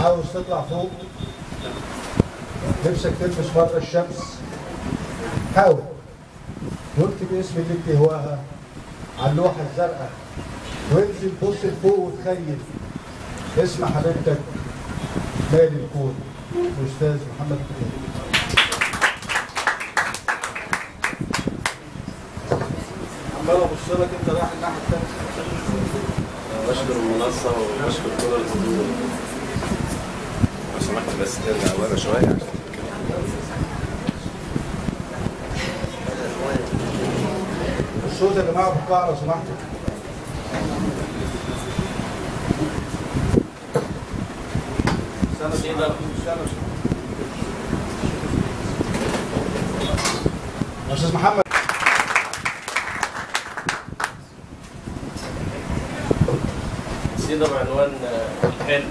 عاوز تطلع فوق نفسك تلبس بره الشمس حاول واكتب اسم اللي بتهواها على اللوحة الزرقاء وانزل بص لفوق وتخيل اسم حبيبتك مالي الكون الأستاذ محمد كريم عمال ابص لك انت رايح الناحيه الثانيه بشكر المنصة وبشكر كل الحضور لو سمحت بس ترجع ورا شوية عشان الصوت يا جماعه في القاعه لو سمحتوا سيدة يا استاذ محمد قصيدة بعنوان آه، الحلم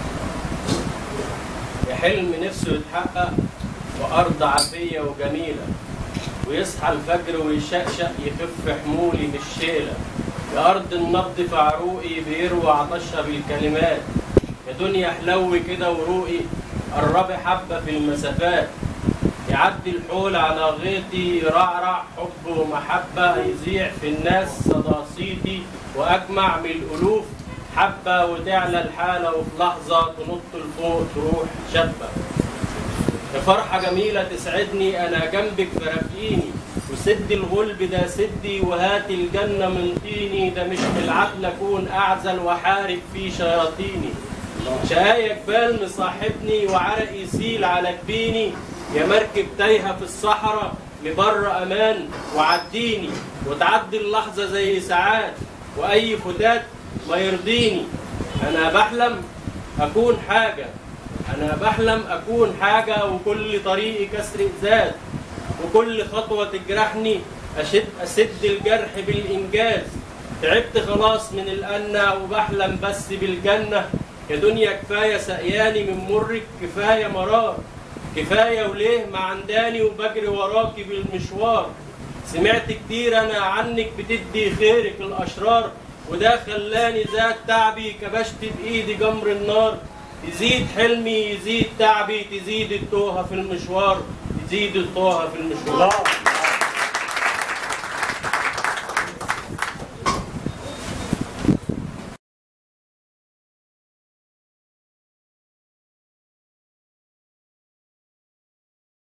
يا حلم نفسه يتحقق وأرض عافية وجميلة ويصحى الفجر ويشقشق يخف حمولي بالشيلة يا أرض النبض في عروقي بيروي عطشها بالكلمات يا دنيا حلو كده وروقي قربي حبة في المسافات يعدي الحول على غيطي يرعرع حب ومحبة يذيع في الناس صدى صيتي وأجمع من الألوف حبة وتعلى الحالة وفي لحظة تنط لفوق تروح شابة يا فرحة جميلة تسعدني أنا جنبك فرافقيني وسد الغلب ده سدي وهات الجنة من طيني ده مش بالعدل أكون أعزل وحارب في شياطيني شقايا جبال مصاحبني وعرقي يسيل على جبيني يا مركب تايهة في الصحراء لبر أمان وعديني وتعدي اللحظة زي ساعات وأي فتات ما يرضيني أنا بحلم أكون حاجة أنا بحلم أكون حاجة وكل طريقي كسر إزاز وكل خطوة تجرحني أشد أسد الجرح بالإنجاز تعبت خلاص من الأنة وبحلم بس بالجنة يا دنيا كفاية سقياني من مرك كفاية مرار كفاية وليه ما عنداني وبجري وراكي بالمشوار سمعت كتير أنا عنك بتدي خيرك الأشرار وده خلاني زاد تعبي كبشت بإيدي جمر النار يزيد حلمي يزيد تعبي تزيد التوهة في المشوار تزيد التوهة في المشوار